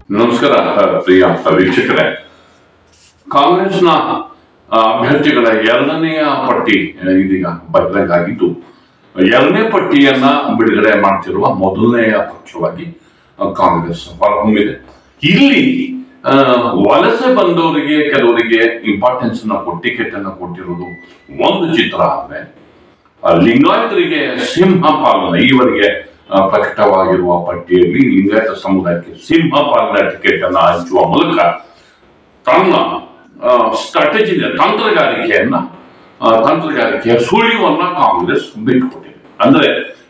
ನಮಸ್ಕಾರ ಪ್ರಿಯ ವೀಕ್ಷಕರೇ ಕಾಂಗ್ರೆಸ್ನ ಆ, ಅಭ್ಯರ್ಥಿಗಳ ಎರಡನೆಯ ಪಟ್ಟಿ ಆ, ಇದೀಗ ಬಹಿರಂಗ ಆಗಿದ್ದು ಎರಡನೇ ಪಟ್ಟಿಯನ್ನ ಬಿಡುಗಡೆ ಮಾಡ್ತಿರುವ ಮೊದಲನೆಯ ಪಕ್ಷವಾಗಿ ಆ, ಕಾಂಗ್ರೆಸ್ ಹೊರಹೊಮ್ಮಿದೆ ಇಲ್ಲಿ ಆ, ವಲಸೆ ಬಂದವರಿಗೆ ಕೆಲವರಿಗೆ ಇಂಪಾರ್ಟೆನ್ಸ್ ಅನ್ನ ಕೊಟ್ಟು ಟಿಕೆಟ್ ಅನ್ನ ಕೊಟ್ಟಿರುವುದು ಒಂದು ಚಿತ್ರ ಆದ್ರೆ ಆ, ಲಿಂಗಾಯತರಿಗೆ ಸಿಂಹ ಪಾಲನೆ ಈವರೆಗೆ ಆ, ಪ್ರಕಟವಾಗಿರುವ ಪಟ್ಟಿಯಲ್ಲಿ ಲಿಂಗಾಯತ ಸಮುದಾಯಕ್ಕೆ ಸಿಂಹ ಪಾಲನೆ ಟಿಕೆಟ್ ಅನ್ನು ಹಂಚುವ ಮೂಲಕ ತನ್ನ ಸ್ಟ್ರಾಟಜಿ ತಂತ್ರಗಾರಿಕೆಯನ್ನ ಆ, ತಂತ್ರಗಾರಿಕೆಯ ಸುಳಿವನ್ನ ಕಾಂಗ್ರೆಸ್ ಬಿಟ್ಟುಕೊಟ್ಟಿದೆ ಅಂದ್ರೆ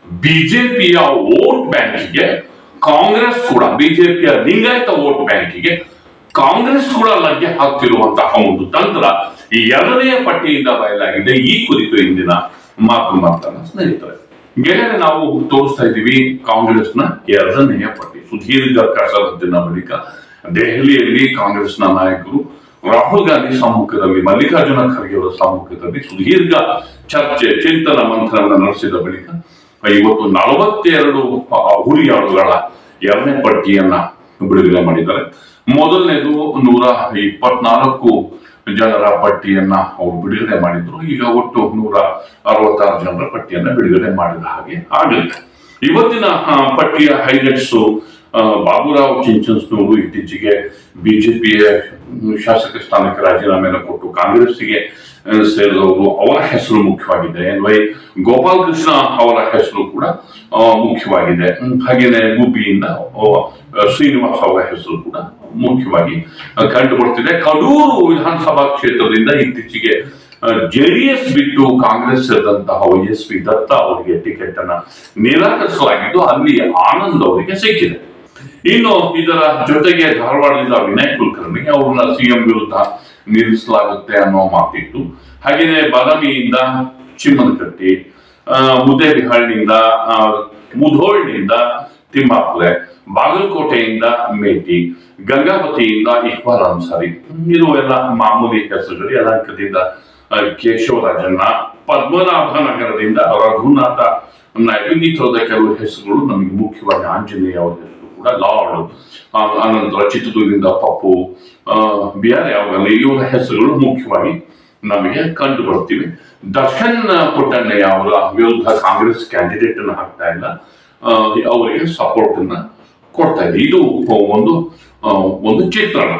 ಬಿಜೆಪಿಯ ವೋಟ್ ಬ್ಯಾಂಕಿಗೆ ಕಾಂಗ್ರೆಸ್ ಕೂಡ ಬಿಜೆಪಿಯ ಲಿಂಗಾಯತ ವೋಟ್ ಬ್ಯಾಂಕಿಗೆ ಕಾಂಗ್ರೆಸ್ ಕೂಡ ಲಗ್ಗೆ ಹಾಕ್ತಿರುವಂತಹ ಒಂದು ತಂತ್ರ ಈ ಎರಡನೆಯ ಪಟ್ಟಿಯಿಂದ ಬಯಲಾಗಿದೆ ಈ ಕುರಿತು ಇಂದಿನ ಮಾತು ಮಾತನ್ನ ಸ್ನೇಹಿತರೆ ಗೆಳೆಯರೆ ನಾವು ತೋರಿಸ್ತಾ ಇದ್ದೀವಿ ಕಾಂಗ್ರೆಸ್ನ ಎರಡನೆಯ ಪಟ್ಟಿ ಸುದೀರ್ಘ ಕಸರತ್ತಿನ ಬಳಿಕ ದೆಹಲಿಯಲ್ಲಿ ಕಾಂಗ್ರೆಸ್ನ ನಾಯಕರು ರಾಹುಲ್ ಗಾಂಧಿ ಸಮ್ಮುಖದಲ್ಲಿ ಮಲ್ಲಿಕಾರ್ಜುನ ಖರ್ಗೆ ಅವರ ಸಮ್ಮುಖದಲ್ಲಿ ಸುದೀರ್ಘ ಚರ್ಚೆ ಚಿಂತನ ಮಂಥನವನ್ನು ನಡೆಸಿದ ಬಳಿಕ ಇವತ್ತು ನಲವತ್ತೆರಡು ಹುರಿಯಾಳುಗಳ ಎರಡನೇ ಪಟ್ಟಿಯನ್ನ ಬಿಡುಗಡೆ ಮಾಡಿದ್ದಾರೆ ಮೊದಲನೇದು ನೂರ ಇಪ್ಪತ್ನಾಲ್ಕು ಜನರ ಪಟ್ಟಿಯನ್ನ ಅವರು ಬಿಡುಗಡೆ ಮಾಡಿದ್ರು ಈಗ ಒಟ್ಟು ನೂರ ಅರವತ್ತಾರು ಜನರ ಪಟ್ಟಿಯನ್ನ ಬಿಡುಗಡೆ ಮಾಡಿದ ಹಾಗೆ ಆಗಲಿದೆ ಇವತ್ತಿನ ಆ, ಪಟ್ಟಿಯ ಹೈಲೈಟ್ಸ್ ಬಾಬುರಾವ್ ಚಿಂಚನ್ಸ್ನವರು ಇತ್ತೀಚೆಗೆ ಬಿಜೆಪಿಯ ಶಾಸಕ ಸ್ಥಾನಕ್ಕೆ ರಾಜೀನಾಮೆಯನ್ನು ಕೊಟ್ಟು ಕಾಂಗ್ರೆಸ್ಸಿಗೆ ಆ, ಸೇರಿದವರು ಅವರ ಹೆಸರು ಮುಖ್ಯವಾಗಿದೆ ಎನ್ ವೈ ಗೋಪಾಲ್ ಕೃಷ್ಣ ಅವರ ಹೆಸರು ಕೂಡ ಆ, ಮುಖ್ಯವಾಗಿದೆ ಹ್ಮ್, ಹಾಗೇನೆ ಗುಬ್ಬಿಯಿಂದ ಆ, ಶ್ರೀನಿವಾಸ್ ಅವರ ಹೆಸರು ಕೂಡ ಮುಖ್ಯವಾಗಿ ಆ, ಕಂಡು ಬರ್ತಿದೆ ಕಡೂರು ವಿಧಾನಸಭಾ ಕ್ಷೇತ್ರದಿಂದ ಇತ್ತೀಚೆಗೆ ಜೆಡಿಎಸ್ ಬಿಟ್ಟು ಕಾಂಗ್ರೆಸ್ ಸೇರಿದಂತಹ ವೈ ಎಸ್ ಪಿ ದತ್ತ ಅವರಿಗೆ ಟಿಕೆಟ್ ಅನ್ನ ನಿರಾಕರಿಸಲಾಗಿದ್ದು ಅಲ್ಲಿ ಆನಂದ್ ಅವರಿಗೆ ಸಿಕ್ಕಿದೆ ಇನ್ನು ಇದರ ಜೊತೆಗೆ ಧಾರವಾಡದಿಂದ ವಿನಯ್ ಕುಲಕರ್ಣಿ ಅವ್ರನ್ನ ಸಿಎಂ ವಿರುದ್ಧ ನಿಲ್ಲಿಸಲಾಗುತ್ತೆ ಅನ್ನೋ ಮಾತಿತ್ತು ಹಾಗೆಯೇ ಬಾದಾಮಿಯಿಂದ ಚಿಮ್ಮನಕಟ್ಟಿ ಆ, ಮುದ್ದೇಬಿಹಾಳ್ನಿಂದ ಆ, ಮುಧೋಳ್ನಿಂದ ತಿಮ್ಮಾಪುರೆ ಬಾಗಲಕೋಟೆಯಿಂದ ಮೇಟಿ ಗಂಗಾವತಿಯಿಂದ ಇಕ್ಬಾಲ್ ಅನ್ಸಾರಿ ಇದು ಎಲ್ಲ ಮಾಮೂಲಿ ಹೆಸರುಗಳು ಯಲಹಂಕದಿಂದ ಆ, ಕೇಶವರಾಜಣ್ಣ ಪದ್ಮನಾಭನಗರದಿಂದ ರಘುನಾಥ ನಾಯ್ಡು ಈ ತರದ ಕೆಲವು ಹೆಸರುಗಳು ನಮಗೆ ಮುಖ್ಯವಾಗಿ ಆಂಜನೇಯ ಅವರ ಹೆಸರು ಕೂಡ ಲಾರ್ಡ್ ಆ, ಅನಂತರ ಚಿತ್ರದುರ್ಗದಿಂದ ಪಪ್ಪು ಆ, ಬೇರೆ ಯಾವಾಗಲೂ ಇವರ ಹೆಸರುಗಳು ಮುಖ್ಯವಾಗಿ ನಮಗೆ ಕಂಡು ಬರ್ತಿವೆ ದರ್ಶನ್ ಪುಟ್ಟಣ್ಣಯ್ಯ ಅವರ ವಿರುದ್ಧ ಕಾಂಗ್ರೆಸ್ ಕ್ಯಾಂಡಿಡೇಟ್ ಅನ್ನು ಹಾಕ್ತಾ ಇಲ್ಲ ಆ, ಅವರಿಗೆ ಸಪೋರ್ಟ್ ಅನ್ನ ಕೊಡ್ತಾ ಇದೆ ಇದು ಒಂದು ಆ, ಒಂದು ಚಿತ್ರಣ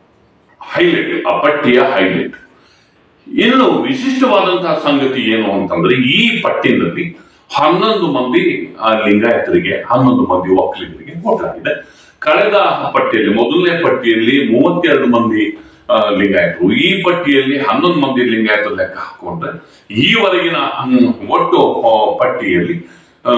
ಹೈಲೈಟ್ ಆ ಪಟ್ಟಿಯ ಹೈಲೈಟ್ ಇನ್ನು ವಿಶಿಷ್ಟವಾದಂತಹ ಸಂಗತಿ ಏನು ಅಂತಂದ್ರೆ ಈ ಪಟ್ಟಿನಲ್ಲಿ ಹನ್ನೊಂದು ಮಂದಿ ಆ, ಲಿಂಗಾಯತರಿಗೆ ಹನ್ನೊಂದು ಮಂದಿ ಒಕ್ಕಲಿಗರಿಗೆ ಕೊಡಲಾಗಿದೆ ಕಳೆದ ಪಟ್ಟಿಯಲ್ಲಿ ಮೊದಲನೇ ಪಟ್ಟಿಯಲ್ಲಿ ಮೂವತ್ತೆರಡು ಮಂದಿ ಆ, ಲಿಂಗಾಯತರು ಈ ಪಟ್ಟಿಯಲ್ಲಿ ಹನ್ನೊಂದು ಮಂದಿ ಲಿಂಗಾಯತರು ಲೆಕ್ಕ ಹಾಕೊಂಡ್ರೆ ಈವರೆಗಿನ ಹ್ಮ್, ಒಟ್ಟು ಆ, ಪಟ್ಟಿಯಲ್ಲಿ ಆ,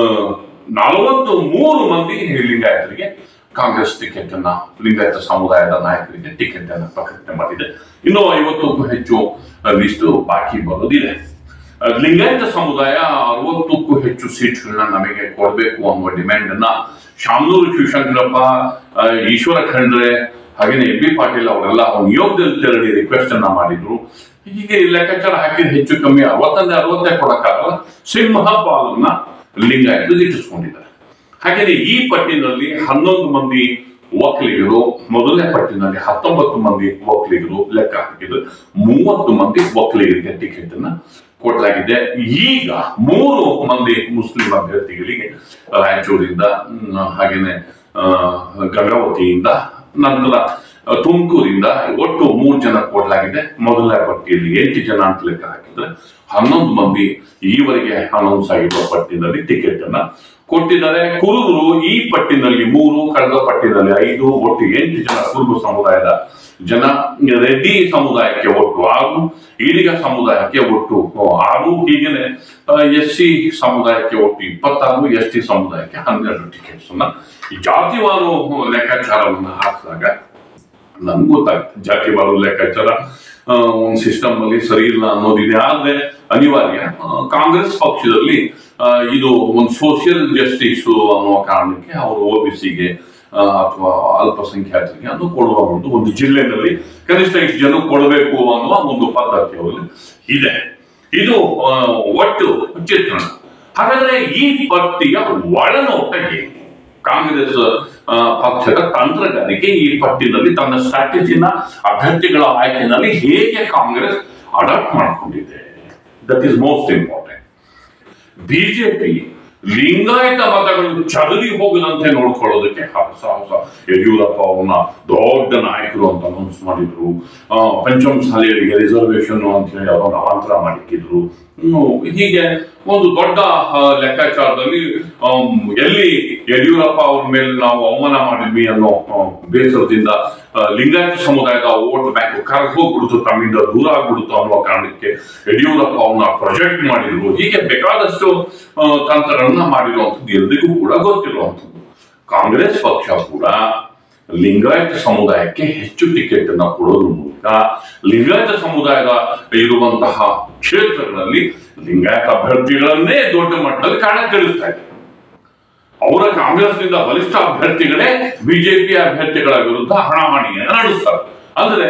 ನಲವತ್ತು ಮೂರು ಮಂದಿ ಲಿಂಗಾಯತರಿಗೆ ಕಾಂಗ್ರೆಸ್ ಟಿಕೆಟ್ ಅನ್ನ ಲಿಂಗಾಯತ ಸಮುದಾಯದ ನಾಯಕರಿಗೆ ಟಿಕೆಟ್ ಅನ್ನ ಪ್ರಕಟಣೆ ಮಾಡಿದೆ ಇನ್ನು ಐವತ್ತಕ್ಕೂ ಹೆಚ್ಚು ಲಿಸ್ಟ್ ಬಾಕಿ ಬರೋದಿದೆ ಅಹ್, ಲಿಂಗಾಯತ ಸಮುದಾಯ ಅರವತ್ತಕ್ಕೂ ಹೆಚ್ಚು ಸೀಟ್ಗಳನ್ನ ನಮಗೆ ಕೊಡಬೇಕು ಅನ್ನುವ ಡಿಮ್ಯಾಂಡ್ ಅನ್ನ ಶಾಮನೂರು ಶಿವಶಂಕರಪ್ಪ ಅಹ್, ಈಶ್ವರ ಖಂಡ್ರೆ ಹಾಗೇನೆ ಎಂ ಬಿ ಪಾಟೀಲ್ ಅವರೆಲ್ಲ ನಿಯೋಗದಲ್ಲಿ ತೆರಳಿ ರಿಕ್ವೆಸ್ಟ್ ಅನ್ನ ಮಾಡಿದ್ರು ಹೀಗೆ ಲೆಕ್ಕಾಚಾರ ಹಾಕಿ ಹೆಚ್ಚು ಕಮ್ಮಿ ಅರವತ್ತೊಂದೇ ಅರವತ್ತೇ ಕೊಡಕ್ಕಾಗಲ್ಲ ಸಿಂಹ ಪಾಲನ್ನ ಲಿಂಗಾಯತರು ಇಟ್ಟಿಸ್ಕೊಂಡಿದ್ದಾರೆ ಹಾಗೆಯೇ ಈ ಪಟ್ಟಿನಲ್ಲಿ ಹನ್ನೊಂದು ಮಂದಿ ಒಕ್ಕಲಿಗರು ಮೊದಲನೇ ಪಟ್ಟಿನಲ್ಲಿ ಹತ್ತೊಂಬತ್ತು ಮಂದಿ ಒಕ್ಕಲಿಗರು ಲೆಕ್ಕ ಹಾಕಿದ್ರು ಮೂವತ್ತು ಮಂದಿ ಒಕ್ಕಲಿಗರಿಗೆ ಟಿಕೆಟ್ ಅನ್ನ ಕೊಡಲಾಗಿದೆ ಈಗ ಮೂರು ಮಂದಿ ಮುಸ್ಲಿಂ ಅಭ್ಯರ್ಥಿಗಳಿಗೆ ರಾಯಚೂರಿಂದ ಹ್ಮ್, ಹಾಗೇನೆ ಆ, ಗಂಗಾವತಿಯಿಂದ ನಂತರ ಆ, ತುಮಕೂರಿಂದ ಒಟ್ಟು ಮೂರು ಜನ ಕೊಡಲಾಗಿದೆ ಮೊದಲನೇ ಪಟ್ಟಿಯಲ್ಲಿ ಎಂಟು ಜನ ಅಂತ ಲೆಕ್ಕ ಹಾಕಿದ್ರೆ ಹನ್ನೊಂದು ಮಂದಿ ಈವರೆಗೆ ಅನೌನ್ಸ್ ಆಗಿರುವ ಪಟ್ಟಿನಲ್ಲಿ ಟಿಕೆಟ್ ಅನ್ನ ಕೊಟ್ಟಿದ್ದಾರೆ ಕುರುಬರು ಈ ಪಟ್ಟಿನಲ್ಲಿ ಮೂರು ಕಳೆದ ಪಟ್ಟಿನಲ್ಲಿ ಐದು ಒಟ್ಟು ಎಂಟು ಜನ ಕುರುಬ ಸಮುದಾಯದ ಜನ ರೆಡ್ಡಿ ಸಮುದಾಯಕ್ಕೆ ಒಟ್ಟು ಆರು ಈಡಿಗ ಸಮುದಾಯಕ್ಕೆ ಒಟ್ಟು ಆರು ಹೀಗೇನೆ ಎಸ್ ಸಿ ಸಮುದಾಯಕ್ಕೆ ಒಟ್ಟು ಇಪ್ಪತ್ತಾರು ಎಸ್ ಟಿ ಸಮುದಾಯಕ್ಕೆ ಹನ್ನೆರಡು ಟಿಕೆಟ್ಸ್ ಅನ್ನ ಈ ಜಾತಿವಾರು ಲೆಕ್ಕಾಚಾರವನ್ನು ಹಾಕಿದಾಗ ನನ್ಗೆ ಗೊತ್ತಾಗುತ್ತೆ ಜಾತಿವಾರು ಲೆಕ್ಕಾಚಾರ ಆ, ಒಂದು ಸಿಸ್ಟಮ್ ಅಲ್ಲಿ ಸರಿ ಇಲ್ಲ ಅನ್ನೋದಿದೆ ಆದ್ರೆ ಅನಿವಾರ್ಯ ಆ, ಕಾಂಗ್ರೆಸ್ ಪಕ್ಷದಲ್ಲಿ ಆ, ಇದು ಒಂದು ಸೋಷಿಯಲ್ ಜಸ್ಟಿಸ್ ಅನ್ನುವ ಕಾರಣಕ್ಕೆ ಅವರು ಒ ಬಿ ಸಿಗೆ ಅಥವಾ ಅಲ್ಪಸಂಖ್ಯಾತರಿಗೆ ಅನ್ನು ಕೊಡುವ ಒಂದು ಒಂದು ಜಿಲ್ಲೆನಲ್ಲಿ ಕನಿಷ್ಠ ಇಷ್ಟು ಜನ ಕೊಡಬೇಕು ಅನ್ನುವ ಒಂದು ಪದ್ಧತಿ ಅವರಲ್ಲಿ ಇದೆ ಇದು ಆ, ಒಟ್ಟು ಚಿತ್ರಣ ಹಾಗಾದ್ರೆ ಈ ಪಟ್ಟಿಯ ಒಳನೋಟ ಏನು ಕಾಂಗ್ರೆಸ್ ಆ, ಪಕ್ಷದ ತಂತ್ರಗಾರಿಕೆ ಈ ಪಟ್ಟಿನಲ್ಲಿ ತನ್ನ ಸ್ಟ್ರಾಟಜಿನ ಅಭ್ಯರ್ಥಿಗಳ ಆಯ್ಕೆಯಲ್ಲಿ ಹೇಗೆ ಕಾಂಗ್ರೆಸ್ ಅಡಾಪ್ಟ್ ಮಾಡಿಕೊಂಡಿದೆ that is most important BJP Lingayat ಮತಗಳು ಚದರಿ ಹೋಗದಂತೆ ನೋಡ್ಕೊಳ್ಳೋದಕ್ಕೆ ಹರಸಾಹಸ ಯಡಿಯೂರಪ್ಪ ಅವನ್ನ ದೊಡ್ಡ ನಾಯಕರು ಅಂತ ಅನೌನ್ಸ್ ಮಾಡಿದ್ರು ಆ, ಪಂಚಮ ಶಾಲೆಗಳಿಗೆ ರಿಸರ್ವೇಶನ್ ಅಂತ ಹೇಳಿ ಅವರ ಅವಾಂತರ ಮಾಡಿಕ್ಕಿದ್ರು ಇನ್ನು ಹೀಗೆ ಒಂದು ದೊಡ್ಡ ಆ, ಲೆಕ್ಕಾಚಾರದಲ್ಲಿ ಆಮ್, ಎಲ್ಲಿ ಯಡಿಯೂರಪ್ಪ ಅವ್ರ ಮೇಲೆ ನಾವು ಅವಮಾನ ಮಾಡಿದ್ವಿ ಅನ್ನೋ ಆ, ಬೇಸರದಿಂದ ಆ, ಲಿಂಗಾಯತ ಸಮುದಾಯದ ವೋಟ್ ಬ್ಯಾಂಕ್ ಕರೆದು ಹೋಗ್ಬಿಡ್ತು ತಮ್ಮಿಂದ ದೂರ ಆಗ್ಬಿಡ್ತು ಅನ್ನುವ ಕಾರಣಕ್ಕೆ ಯಡಿಯೂರಪ್ಪ ಅವನ್ನ ಪ್ರೊಜೆಕ್ಟ್ ಮಾಡಿದ್ರು ಹೀಗೆ ಬೇಕಾದಷ್ಟು ಆ, ತಂತ್ರಗಳನ್ನ ಮಾಡಿರುವಂಥದ್ದು ಎಲ್ರಿಗೂ ಕೂಡ ಗೊತ್ತಿರುವಂಥದ್ದು ಕಾಂಗ್ರೆಸ್ ಪಕ್ಷ ಕೂಡ ಲಿಂಗಾಯತ ಸಮುದಾಯಕ್ಕೆ ಹೆಚ್ಚು ಟಿಕೆಟ್ ಅನ್ನ ಕೊಡೋದ್ರ ಮೂಲಕ ಲಿಂಗಾಯತ ಸಮುದಾಯದ ಇರುವಂತಹ ಕ್ಷೇತ್ರಗಳಲ್ಲಿ ಲಿಂಗಾಯತ ಅಭ್ಯರ್ಥಿಗಳನ್ನೇ ದೊಡ್ಡ ಮಟ್ಟದಲ್ಲಿ ಕಾಣಕ್ಕಿಳಿಸ್ತಾ ಇದೆ ಅವರ ಕಾಂಗ್ರೆಸ್ನಿಂದ ಬಲಿಷ್ಠ ಅಭ್ಯರ್ಥಿಗಳೇ ಬಿಜೆಪಿ ಅಭ್ಯರ್ಥಿಗಳ ವಿರುದ್ಧ ಹಣಾಹಣಿಯನ್ನು ನಡೆಸ್ತಾರೆ ಅಂದ್ರೆ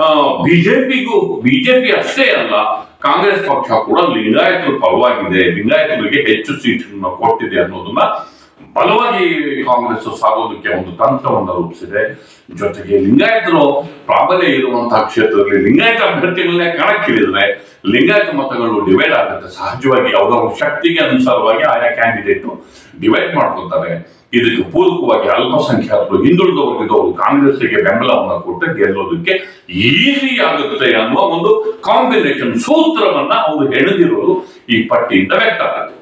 ಬಿಜೆಪಿಗೂ ಬಿಜೆಪಿ ಅಷ್ಟೇ ಅಲ್ಲ ಕಾಂಗ್ರೆಸ್ ಪಕ್ಷ ಕೂಡ ಲಿಂಗಾಯತರ ಪರವಾಗಿದೆ ಲಿಂಗಾಯತರಿಗೆ ಹೆಚ್ಚು ಸೀಟನ್ನು ಕೊಟ್ಟಿದೆ ಅನ್ನೋದನ್ನ ಬಲವಾಗಿ ಕಾಂಗ್ರೆಸ್ ಸಾಗೋದಕ್ಕೆ ಒಂದು ತಂತ್ರವನ್ನು ರೂಪಿಸಿದೆ ಜೊತೆಗೆ ಲಿಂಗಾಯತರು ಪ್ರಾಬಲ್ಯ ಇರುವಂತಹ ಕ್ಷೇತ್ರದಲ್ಲಿ ಲಿಂಗಾಯತ ಅಭ್ಯರ್ಥಿಗಳನ್ನೇ ಕಣಕ್ಕಿಳಿದ್ರೆ ಲಿಂಗಾಯತ ಮತಗಳು ಡಿವೈಡ್ ಆಗುತ್ತೆ ಸಹಜವಾಗಿ ಅವರವರ ಶಕ್ತಿಗೆ ಅನುಸಾರವಾಗಿ ಆಯಾ ಕ್ಯಾಂಡಿಡೇಟ್ ಡಿವೈಡ್ ಮಾಡ್ಕೊತಾರೆ ಇದಕ್ಕೆ ಪೂರಕವಾಗಿ ಅಲ್ಪಸಂಖ್ಯಾತರು ಹಿಂದುಳಿದ ವರ್ಗದವರು ಕಾಂಗ್ರೆಸ್ಗೆ ಬೆಂಬಲವನ್ನು ಕೊಟ್ಟು ಗೆಲ್ಲೋದಕ್ಕೆ ಈಸಿ ಆಗುತ್ತೆ ಅನ್ನುವ ಒಂದು ಕಾಂಬಿನೇಷನ್ ಸೂತ್ರವನ್ನ ಅವರು ಹೆಣೆದಿರೋದು ಈ ಪಟ್ಟಿಯಿಂದ ವ್ಯಕ್ತ ಆಗುತ್ತೆ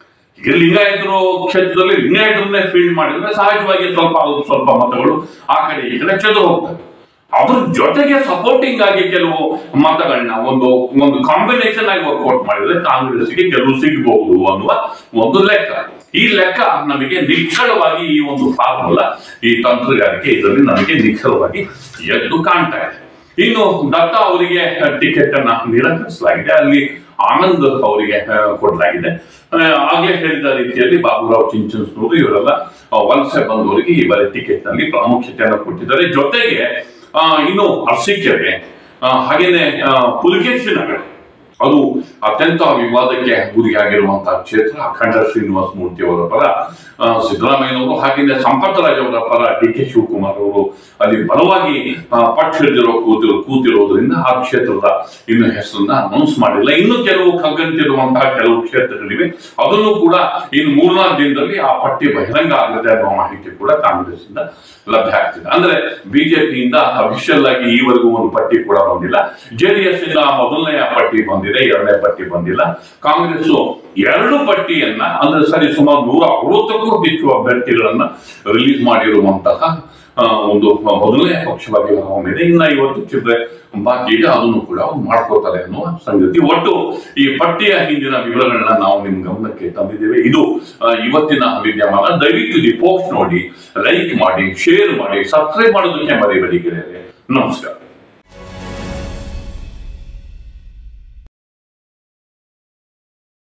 ಈಗ ಲಿಂಗಾಯತರು ಕ್ಷೇತ್ರದಲ್ಲಿ ಲಿಂಗಾಯತರನ್ನೇ ಫೀಲ್ಡ್ ಮಾಡಿದ್ರೆ ಸಹಜವಾಗಿ ಸ್ವಲ್ಪ ಅದು ಸ್ವಲ್ಪ ಮತಗಳು ಆ ಕಡೆ ಈ ಕಡೆ ಚೆದು ಹೋಗ್ತವೆ ಅದ್ರ ಜೊತೆಗೆ ಸಪೋರ್ಟಿಂಗ್ ಆಗಿ ಕೆಲವು ಮತಗಳನ್ನ ಒಂದು ಒಂದು ಕಾಂಬಿನೇಷನ್ ಆಗಿ ವರ್ಕೌಟ್ ಮಾಡಿದ್ರೆ ಕಾಂಗ್ರೆಸ್ಗೆ ಕೆಲವು ಸಿಗಬಹುದು ಅನ್ನುವ ಒಂದು ಲೆಕ್ಕ ಈ ಲೆಕ್ಕ ನಮಗೆ ನಿಖರವಾಗಿ ಈ ಒಂದು ಫಾರ್ಮುಲಾ ಈ ತಂತ್ರಗಾರಿಕೆ ಇದರಲ್ಲಿ ನಮಗೆ ನಿಖರವಾಗಿ ಎದ್ದು ಕಾಣ್ತಾ ಇದೆ ಇನ್ನು ದತ್ತ ಅವರಿಗೆ ಟಿಕೆಟ್ ಅನ್ನ ನಿರಾಕರಿಸಲಾಗಿದೆ ಅಲ್ಲಿ ಆನಂದ್ ಅವರಿಗೆ ಆ, ಕೊಡಲಾಗಿದೆ ಆ, ಆಗ್ಲೇ ಹೇಳಿದ ರೀತಿಯಲ್ಲಿ ಬಾಬುರಾವ್ ಚಿಂಚನ್ಸ್ನವರು ಇವರೆಲ್ಲ ಆ, ವಲಸೆ ಬಂದವರಿಗೆ ಈ ಬಾರಿ ಟಿಕೆಟ್ ನಲ್ಲಿ ಪ್ರಾಮುಖ್ಯತೆಯನ್ನು ಕೊಟ್ಟಿದ್ದಾರೆ ಜೊತೆಗೆ ಆ, ಇನ್ನು ಅರಸೀಕೆರೆ ಆ, ಹಾಗೇನೆ ಆ, ಪುಲಕೇಶಿ ನಗರ ಅದು ಅತ್ಯಂತ ವಿವಾದಕ್ಕೆ ಗುರಿಯಾಗಿರುವಂತಹ ಕ್ಷೇತ್ರ ಅಖಂಡ ಶ್ರೀನಿವಾಸ ಮೂರ್ತಿ ಅವರ ಪರ ಆ, ಸಿದ್ದರಾಮಯ್ಯನವರು ಹಾಗೆಯೇ ಸಂಪತ್ತರಾಜ್ ಅವರ ಪರ ಡಿ ಕೆ ಶಿವಕುಮಾರ್ ಅವರು ಅಲ್ಲಿ ಬಲವಾಗಿ ಆ, ಪಟ್ಟು ಹಿಡಿದಿರೋ ಕೂತಿರೋ ಕೂತಿರೋದ್ರಿಂದ ಆ ಕ್ಷೇತ್ರದ ಇನ್ನು ಹೆಸರನ್ನ ಅನೌನ್ಸ್ ಮಾಡಿಲ್ಲ ಇನ್ನು ಕೆಲವು ಕಗ್ಗಂತಿರುವಂತಹ ಕೆಲವು ಕ್ಷೇತ್ರಗಳಿವೆ ಅದನ್ನು ಕೂಡ ಇನ್ನು ಮೂರ್ನಾಲ್ಕು ದಿನದಲ್ಲಿ ಆ ಪಟ್ಟಿ ಬಹಿರಂಗ ಆಗುತ್ತೆ ಅನ್ನೋ ಮಾಹಿತಿ ಕೂಡ ಕಾಂಗ್ರೆಸ್ ಇಂದ ಲಭ್ಯ ಆಗ್ತಿದೆ ಅಂದ್ರೆ ಬಿಜೆಪಿಯಿಂದ ಅಫಿಷಿಯಲ್ ಆಗಿ ಈವರೆಗೂ ಒಂದು ಪಟ್ಟಿ ಕೂಡ ಬಂದಿಲ್ಲ ಜೆಡಿಎಸ್ ಇಂದ ಮೊದಲನೆಯ ಪಟ್ಟಿ ಬಂದಿದೆ ಎರಡನೇ ಪಟ್ಟಿ ಬಂದಿಲ್ಲ ಕಾಂಗ್ರೆಸ್ ಎರಡು ಪಟ್ಟಿಯನ್ನ ಅಂದ್ರೆ ಸರಿ ಸುಮಾರು ನೂರ ಅರವತ್ತಕ್ಕೂ ಹೆಚ್ಚು ಅಭ್ಯರ್ಥಿಗಳನ್ನ ರಿಲೀಸ್ ಮಾಡಿರುವಂತಹ ಆ, ಒಂದು ಮೊದಲನೇ ಪಕ್ಷವಾಗಿ ಹೊರಹೊಮ್ಮಿದೆ ಇನ್ನ ಐವತ್ತು ಚಿಲ್ಲರೆ ಬಾಕಿ ಇದೆ ಅದನ್ನು ಕೂಡ ಅವ್ರು ಮಾಡ್ಕೋತಾರೆ ಅನ್ನುವ ಸಂಗತಿ ಒಟ್ಟು ಈ ಪಟ್ಟಿಯ ಹಿಂದಿನ ವಿವರಗಳನ್ನ ನಾವು ನಿಮ್ ಗಮನಕ್ಕೆ ತಂದಿದ್ದೇವೆ ಇದು ಆ, ಇವತ್ತಿನ ವಿದ್ಯಮಾನ ದಯವಿಟ್ಟು ಈ ಪೋಸ್ಟ್ ನೋಡಿ ಲೈಕ್ ಮಾಡಿ ಶೇರ್ ಮಾಡಿ ಸಬ್ಸ್ಕ್ರೈಬ್ ಮಾಡೋದಕ್ಕೆ ಮರಿಬೇಡಿ ಗೆಳೆಯರೆ ನಮಸ್ಕಾರ